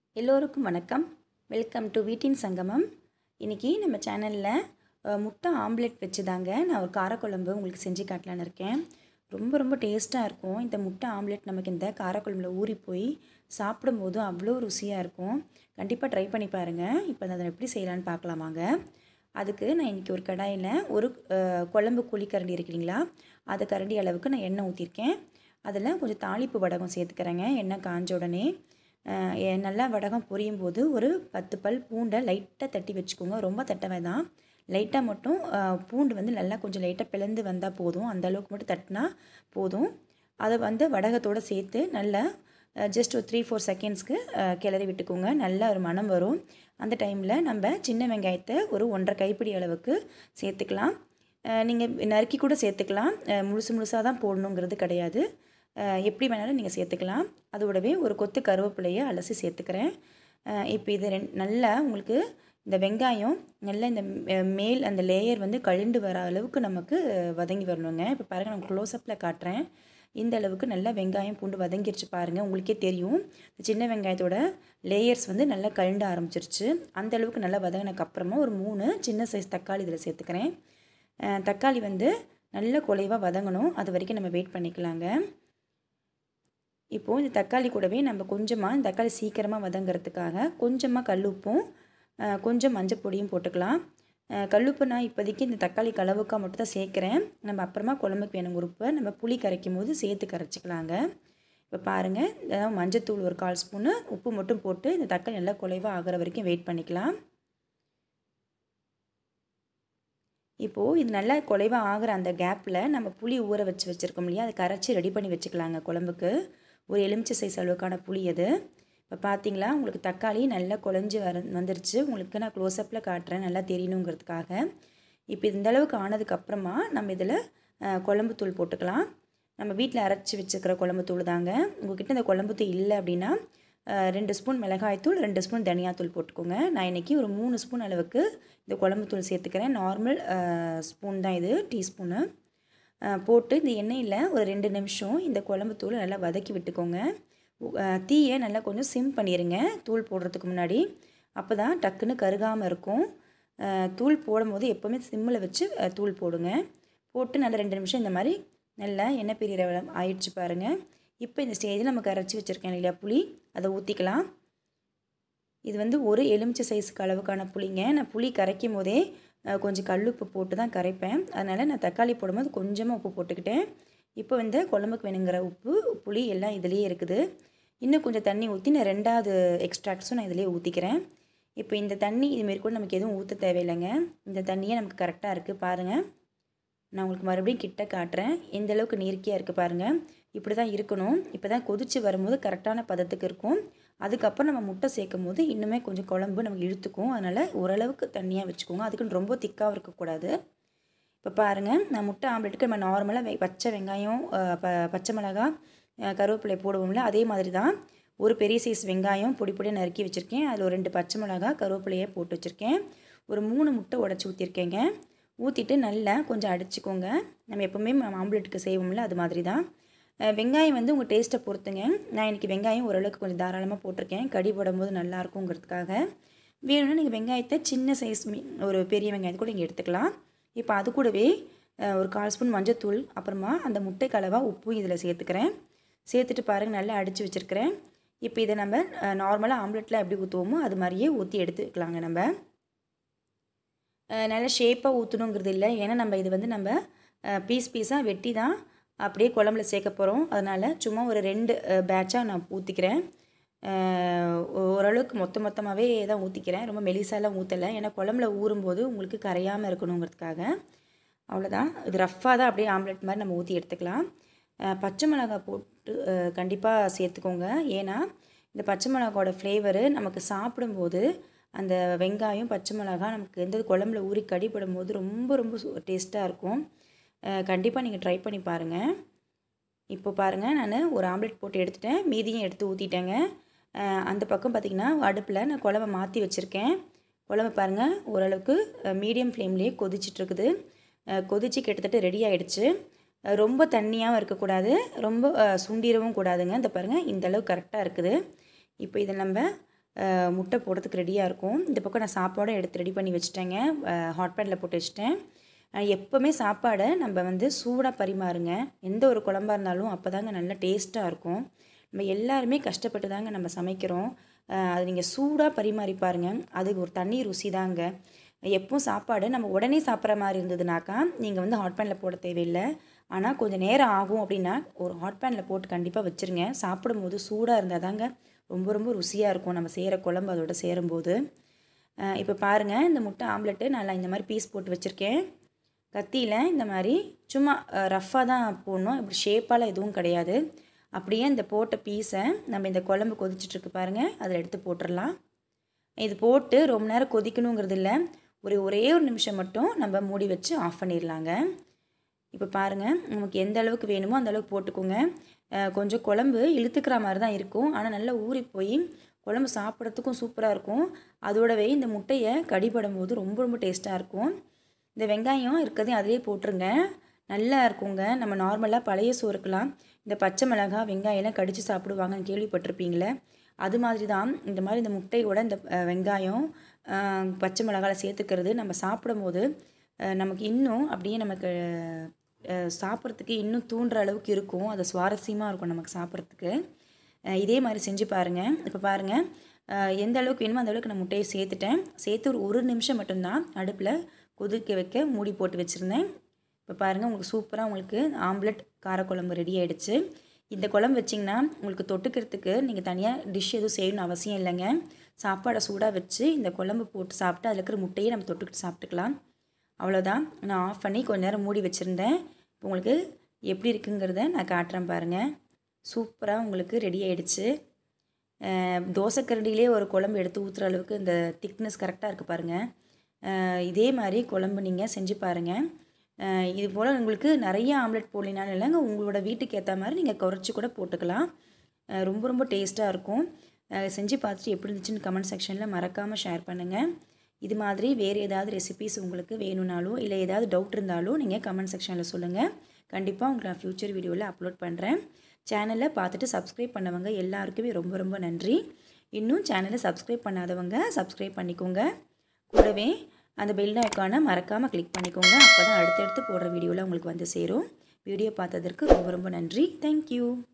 எல்லோருக்கும் வணக்கம் welcome to வீட்டின் சங்கமம் இன்றைக்கி நம்ம சேனலில் முட்டை ஆம்லெட் வச்சு தாங்க நான் ஒரு காரக்குழம்பு உங்களுக்கு செஞ்சு காட்டலான்னு இருக்கேன் ரொம்ப ரொம்ப டேஸ்ட்டாக இருக்கும் இந்த முட்டை ஆம்லெட் நமக்கு இந்த காரக்குழம்புல ஊறி போய் சாப்பிடும்போது அவ்வளோ ருசியாக இருக்கும் கண்டிப்பாக ட்ரை பண்ணி பாருங்கள் இப்போ அதை எப்படி செய்யலான்னு பார்க்கலாமாங்க அதுக்கு நான் இன்றைக்கி ஒரு கடாயில் ஒரு அஹ், குழம்பு குழிக்கரண்டி இருக்கு இல்லைங்களா அதை கரண்டி அளவுக்கு நான் எண்ணெய் ஊற்றிருக்கேன் அதில் கொஞ்சம் தாளிப்பு வடகம் சேர்த்துக்கிறேங்க எண்ணெய் காஞ்ச உடனே அஹ், எ- நல்லா வடகம் பொரியும் போது ஒரு பத்து பல் பூண்டை லைட்டாக தட்டி வச்சுக்கோங்க ரொம்ப தட்ட வேண்டாம் லைட்டாக மட்டும் அஹ், பூண்டு வந்து நல்லா கொஞ்சம் லைட்டாக பிளந்து வந்தால் போதும் அந்த அளவுக்கு மட்டும் தட்டினா போதும் அதை வந்து வடகத்தோடு சேர்த்து நல்லா ஜஸ்ட் ஒரு த்ரீ ஃபோர் செகண்ட்ஸ்க்கு கிளறி விட்டுக்கோங்க நல்ல ஒரு மணம் வரும் அந்த டைமில் நம்ம சின்ன வெங்காயத்தை ஒரு ஒன்றரை கைப்பிடி அளவுக்கு சேர்த்துக்கலாம் நீங்கள் நறுக்கி கூட சேர்த்துக்கலாம் அஹ், முழுசு முழுசாக தான் போடணுங்கிறது கிடையாது அஹ், எப்படி வேணாலும் நீங்கள் சேர்த்துக்கலாம் அதோடவே ஒரு கொத்து கருவேப்பிலையை அலசி சேர்த்துக்கிறேன் அஹ், இப்போ இது ரெண் நல்லா உங்களுக்கு இந்த வெங்காயம் நல்லா இந்த மே- மேல் அந்த லேயர் வந்து கழிண்டு வர அளவுக்கு நமக்கு அஹ், வதங்கி வரணுங்க இப்போ பாருங்கள் நான் க்ளோஸ்அப்பில் காட்டுறேன் இந்த அளவுக்கு நல்லா வெங்காயம் பூண்டு வதங்கிருச்சு பாருங்கள் உங்களுக்கே தெரியும் இந்த சின்ன வெங்காயத்தோட லேயர்ஸ் வந்து நல்லா கழுண்ட ஆரம்பிச்சிருச்சு அந்த அளவுக்கு நல்லா வதங்கினக்கு அப்புறமா ஒரு மூணு சின்ன சைஸ் தக்காளி இதில் சேர்த்துக்கிறேன் அஹ், தக்காளி வந்து நல்ல குலைவாக வதங்கணும் அது வரைக்கும் நம்ம வெயிட் பண்ணிக்கலாங்க இப்போது இந்த தக்காளி கூடவே நம்ம கொஞ்சமாக இந்த தக்காளி சீக்கிரமாக வதங்கிறதுக்காக கொஞ்சமாக கல்லுப்பும் அஹ், கொஞ்சம் மஞ்சள் பொடியும் போட்டுக்கலாம் அஹ், கல்லுப்பு நான் இப்போதைக்கு இந்த தக்காளி கலவுக்கா மட்டும் தான் சேர்க்குறேன் நம்ம அப்புறமா குழம்புக்கு வேணும் உறுப்பை நம்ம புளி கரைக்கும் போது சேர்த்து கரைச்சிக்கலாங்க இப்போ பாருங்கள் அதாவது மஞ்சத்தூள் ஒரு கால் ஸ்பூனு உப்பு மட்டும் போட்டு இந்த தக்காளி நல்லா குலைவாக ஆகிற வரைக்கும் வெயிட் பண்ணிக்கலாம் இப்போது இது நல்லா குலைவாக ஆகிற அந்த கேப்பில் நம்ம புளி ஊற வச்சு வச்சுருக்கோம் இல்லையா அதை கரைச்சி ரெடி பண்ணி வச்சுக்கலாங்க குழம்புக்கு ஒரு எலுமிச்சை சைஸ் அளவுக்கான புளி அது இப்போ பார்த்தீங்களா உங்களுக்கு தக்காளி நல்லா குழஞ்சி வர வந்துருச்சு உங்களுக்கு நான் க்ளோஸ்அப்பில் காட்டுறேன் நல்லா தெரியணுங்கிறதுக்காக இப்போ இந்த அளவுக்கு ஆனதுக்கப்புறமா நம்ம இதில் குழம்பு தூள் போட்டுக்கலாம் நம்ம வீட்டில் அரைச்சி வச்சுக்கிற குழம்பு தூள் தாங்க உங்ககிட்ட இந்த குழம்பு தூள் இல்லை அப்படின்னா அஹ், ரெண்டு ஸ்பூன் மிளகாய்த்தூள் ரெண்டு ஸ்பூன் தனியாத்தூள் போட்டுக்கோங்க நான் இன்றைக்கி ஒரு மூணு ஸ்பூன் அளவுக்கு இந்த குழம்பு தூள் சேர்த்துக்கிறேன் நார்மல் ஸ்பூன் தான் இது டீஸ்பூனு போட்டு இந்த எண்ணெயில் ஒரு ரெண்டு நிமிஷம் இந்த குழம்பு தூளை நல்லா வதக்கி விட்டுக்கோங்க உ- அஹ், தீயை நல்லா கொஞ்சம் சிம் பண்ணிடுங்க தூள் போடுறதுக்கு முன்னாடி அப்போ தான் டக்குன்னு கருகாமல் இருக்கும் அஹ், தூள் போடும்போது எப்போவுமே சிம்மில் வச்சு அஹ், தூள் போடுங்க போட்டு நல்லா ரெண்டு நிமிஷம் இந்த மாதிரி நல்லா எண்ணெய் பிரிகிற வளம் ஆயிடுச்சு பாருங்கள் இப்போ இந்த ஸ்டேஜில் நம்ம கரைச்சி வச்சுருக்கேன் இல்லையா புளி அதை ஊற்றிக்கலாம் இது வந்து ஒரு எலுமிச்சை சைஸுக்கு அளவுக்கான புளிங்க நான் புளி கரைக்கும் போதே அஹ், கொஞ்சம் கல்லுப்பு போட்டு தான் கரைப்பேன் அதனால் நான் தக்காளி போடும்போது கொஞ்சமாக உப்பு போட்டுக்கிட்டேன் இப்போ வந்து குழம்புக்கு வேணுங்கிற உப்பு புளி எல்லாம் இதுலேயே இருக்குது இன்னும் கொஞ்சம் தண்ணி ஊற்றி நான் ரெண்டாவது எக்ஸ்ட்ராக்ட்ஸும் நான் இதிலேயே ஊற்றிக்கிறேன் இப்போ இந்த தண்ணி இதுமாரி கூட நமக்கு எதுவும் ஊற்ற தேவையில்லைங்க இந்த தண்ணியே நமக்கு கரெக்டாக இருக்குது பாருங்கள் நான் உங்களுக்கு மறுபடியும் கிட்ட காட்டுறேன் எந்த அளவுக்கு நீர்க்கியாக இருக்குது பாருங்கள் இப்படி தான் இருக்கணும் இப்போ தான் கொதிச்சு வரும்போது கரெக்டான பதத்துக்கு இருக்கும் அதுக்கப்புறம் நம்ம முட்டை சேர்க்கும் போது இன்னுமே கொஞ்சம் குழம்பு நமக்கு இழுத்துக்கும் அதனால் ஓரளவுக்கு தண்ணியாக வச்சுக்கோங்க அதுக்குன்னு ரொம்ப திக்காகவும் இருக்கக்கூடாது இப்போ பாருங்கள் நான் முட்டை ஆம்லெட்டுக்கு நம்ம நார்மலாக வெ பச்சை வெங்காயம் அஹ், ப பச்சை மிளகாய் அஹ், கருவேப்பிலை போடுவோம்ல அதே மாதிரி தான் ஒரு பெரிய சைஸ் வெங்காயம் பொடி பொடியாக நறுக்கி வச்சுருக்கேன் அதில் ஒரு ரெண்டு பச்சை மிளகாய் கருவேப்பிலையை போட்டு வச்சுருக்கேன் ஒரு மூணு முட்டை உடச்சி ஊற்றிருக்கேங்க ஊற்றிட்டு நல்லா கொஞ்சம் அடிச்சுக்கோங்க நம்ம எப்போவுமே ஆம்லெட்டுக்கு செய்வோம்ல அது மாதிரி தான் அஹ், வெங்காயம் வந்து உங்கள் டேஸ்ட்டை பொறுத்துங்க நான் இன்றைக்கி வெங்காயம் ஓரளவுக்கு கொஞ்சம் தாராளமாக போட்டிருக்கேன் கடி போடும்போது நல்லா இருக்குங்கிறதுக்காக வேணும்னா நீங்கள் வெங்காயத்தை சின்ன சைஸ் மீ ஒரு பெரிய வெங்காயத்தை கூட நீங்கள் எடுத்துக்கலாம் இப்போ அது கூடவே அஹ், ஒரு கால் ஸ்பூன் மஞ்சத்தூள் அப்புறமா அந்த முட்டை கலவாக உப்பும் இதில் சேர்த்துக்கிறேன் சேர்த்துட்டு பாருங்கள் நல்லா அடித்து வச்சுருக்கிறேன் இப்போ இதை நம்ம நார்மலாக ஆம்லெட்டில் எப்படி ஊற்றுவோமோ அது மாதிரியே ஊற்றி எடுத்துக்கலாங்க நம்ம அஹ், நல்ல ஷேப்பாக ஊற்றணுங்கிறது இல்லை ஏன்னா நம்ம இது வந்து நம்ம பீஸ் பீஸாக வெட்டி தான் அப்படியே குழம்புல சேர்க்க போகிறோம் அதனால் சும்மா ஒரு ரெண்டு பேட்சாக நான் ஊற்றிக்கிறேன் ஓரளவுக்கு மொத்த மொத்தமாகவே தான் ஊற்றிக்கிறேன் ரொம்ப மெலிசாலாம் ஊற்றலை ஏன்னா குழம்புல ஊறும்போது உங்களுக்கு கரையாமல் இருக்கணுங்கிறதுக்காக அவ்வளோதான் இது ரஃப்பாக தான் அப்படியே ஆம்லெட் மாதிரி நம்ம ஊற்றி எடுத்துக்கலாம் அஹ், பச்சை மிளகாய் போட்டு கண்டிப்பாக சேர்த்துக்கோங்க ஏன்னா இந்த பச்சை மிளகாவோட ஃப்ளேவரு நமக்கு சாப்பிடும்போது அந்த வெங்காயம் பச்சை மிளகாய் நமக்கு எந்த குழம்புல ஊறி கடிப்படும் போது ரொம்ப ரொம்ப டேஸ்ட்டாக இருக்கும் கண்டிப்பாக நீங்கள் ட்ரை பண்ணி பாருங்கள் இப்போ பாருங்கள் நான் ஒரு ஆம்லெட் போட்டு எடுத்துட்டேன் மீதியும் எடுத்து ஊற்றிட்டேங்க அஹ் அந்த பக்கம் பார்த்திங்கன்னா அடுப்பில் நான் குழம்ப மாற்றி வச்சுருக்கேன் குழம்பு பாருங்கள் ஓரளவுக்கு மீடியம் ஃப்ளேம்லேயே கொதிச்சிட்ருக்குது கொதிச்சு கிட்டத்தட்ட ரெடி ஆகிடுச்சு ரொம்ப தண்ணியாகவும் இருக்கக்கூடாது ரொம்ப அஹ், சுண்டிரவும் கூடாதுங்க இந்த பாருங்கள் இந்த அளவு கரெக்டாக இருக்குது இப்போ இதை நம்ம முட்டை போடுறதுக்கு ரெடியாக இருக்கும் இந்த பக்கம் நான் சாப்பாடும் எடுத்து ரெடி பண்ணி வச்சுட்டேங்க ஹாட் பேனில் போட்டு வச்சுட்டேன் எப்போவுமே சாப்பாடை நம்ம வந்து சூடாக பரிமாறுங்க எந்த ஒரு குழம்பா இருந்தாலும் அப்போ தாங்க நல்லா டேஸ்ட்டாக இருக்கும் நம்ம எல்லாருமே கஷ்டப்பட்டு தாங்க நம்ம சமைக்கிறோம் அது நீங்கள் சூடாக பரிமாறி பாருங்கள் அதுக்கு ஒரு தண்ணி ருசி தாங்க எப்பவும் சாப்பாடு நம்ம உடனே சாப்பிட்ற மாதிரி இருந்ததுனாக்கா நீங்கள் வந்து ஹாட் பேனில் போட தேவையில்லை ஆனால் கொஞ்சம் நேரம் ஆகும் அப்படின்னா ஒரு ஹாட் பேனில் போட்டு கண்டிப்பாக வச்சுருங்க சாப்பிடும்போது சூடாக இருந்தால் தாங்க ரொம்ப ரொம்ப ருசியாக இருக்கும் நம்ம செய்கிற குழம்பு அதோட சேரும்போது இப்போ பாருங்கள் இந்த முட்டை ஆம்லெட்டு நல்லா இந்த மாதிரி பீஸ் போட்டு வச்சுருக்கேன் கத்தியில் இந்த மாதிரி சும்மா ரஃப்பாக தான் போடணும் இப்படி ஷேப்பால் எதுவும் கிடையாது அப்படியே இந்த போட்ட பீஸை நம்ம இந்த குழம்பு கொதிச்சிட்ருக்கு பாருங்கள் அதில் எடுத்து போட்டுடலாம் இது போட்டு ரொம்ப நேரம் கொதிக்கணுங்கிறது இல்லை ஒரு ஒரே ஒரு நிமிஷம் மட்டும் நம்ம மூடி வச்சு ஆஃப் பண்ணிடலாங்க இப்போ பாருங்கள் நமக்கு எந்த அளவுக்கு வேணுமோ அந்த அளவுக்கு போட்டுக்கோங்க கொஞ்சம் குழம்பு இழுத்துக்கிற மாதிரி தான் இருக்கும் ஆனால் நல்லா ஊறி போய் குழம்பு சாப்பிட்றதுக்கும் சூப்பராக இருக்கும் அதோடவே இந்த முட்டையை கடிபடும் போது ரொம்ப ரொம்ப டேஸ்ட்டாக இருக்கும் இந்த வெங்காயம் இருக்கிறதையும் அதிலே போட்டுருங்க நல்லா இருக்குங்க நம்ம நார்மலாக பழைய சோறுக்கெலாம் இந்த பச்சை மிளகாய் வெங்காயம்லாம் கடித்து சாப்பிடுவாங்கன்னு கேள்விப்பட்டிருப்பீங்களே அது மாதிரி தான் இந்த மாதிரி இந்த முட்டையோட இந்த வெங்காயம் பச்சை மிளகாயில் சேர்த்துக்கிறது நம்ம சாப்பிடும்போது நமக்கு இன்னும் அப்படியே நமக்கு சாப்பிட்றதுக்கு இன்னும் தூண்டுற அளவுக்கு இருக்கும் அது சுவாரஸ்யமாக இருக்கும் நமக்கு சாப்பிட்றதுக்கு இதே மாதிரி செஞ்சு பாருங்கள் இப்போ பாருங்கள் எந்த அளவுக்கு வேணுமோ அந்த அளவுக்கு நான் முட்டையை சேர்த்துட்டேன் சேர்த்து ஒரு ஒரு நிமிஷம் மட்டும்தான் அடுப்பில் கொதிக்க வைக்க மூடி போட்டு வச்சுருந்தேன் இப்போ பாருங்கள் உங்களுக்கு சூப்பராக உங்களுக்கு ஆம்லெட் காரக்குழம்பு ரெடி ஆகிடுச்சு இந்த குழம்பு வச்சிங்கன்னா உங்களுக்கு தொட்டுக்கிறதுக்கு நீங்கள் தனியாக டிஷ் எதுவும் செய்யணும்னு அவசியம் இல்லைங்க சாப்பாடை சூடாக வச்சு இந்த குழம்பு போட்டு சாப்பிட்டு அதில் இருக்கிற முட்டையை நம்ம தொட்டுக்கிட்டு சாப்பிட்டுக்கலாம் அவ்வளோதான் நான் ஆஃப் பண்ணி கொஞ்ச நேரம் மூடி வச்சுருந்தேன் இப்போ உங்களுக்கு எப்படி இருக்குங்கிறத நான் காட்டுறேன் பாருங்கள் சூப்பராக உங்களுக்கு ரெடி ஆகிடுச்சு தோசைக்கரண்டிலே ஒரு குழம்பு எடுத்து ஊற்றுற அளவுக்கு இந்த திக்னஸ் கரெக்டாக இருக்குது பாருங்கள் இதே மாதிரி குழம்பு நீங்கள் செஞ்சு பாருங்கள் இது போல் உங்களுக்கு நிறைய ஆம்லெட் போடலினாலும் இல்லைங்க உங்களோட வீட்டுக்கு ஏற்ற மாதிரி நீங்கள் குறைச்சி கூட போட்டுக்கலாம் ரொம்ப ரொம்ப டேஸ்ட்டாக இருக்கும் செஞ்சு பார்த்துட்டு எப்படி இருந்துச்சுன்னு கமெண்ட் செக்ஷனில் மறக்காமல் ஷேர் பண்ணுங்கள் இது மாதிரி வேறு ஏதாவது ரெசிபீஸ் உங்களுக்கு வேணும்னாலும் இல்லை ஏதாவது டவுட் இருந்தாலும் நீங்கள் கமெண்ட் செக்ஷனில் சொல்லுங்கள் கண்டிப்பாக உங்களுக்கு நான் ஃப்யூச்சர் வீடியோவில் அப்லோட் பண்ணுறேன் சேனலை பார்த்துட்டு சப்ஸ்கிரைப் பண்ணவங்க எல்லாருக்குமே ரொம்ப ரொம்ப நன்றி இன்னும் சேனலை சப்ஸ்கிரைப் பண்ணாதவங்க சப்ஸ்கிரைப் பண்ணிக்கோங்க கூடவே அந்த பெல் ஐக்கானை மறக்காமல் கிளிக் பண்ணிக்கோங்க அப்போ தான் அடுத்தடுத்து போடுற வீடியோவில் உங்களுக்கு வந்து சேரும் வீடியோ பார்த்ததற்கு ரொம்ப ரொம்ப நன்றி தேங்க்யூ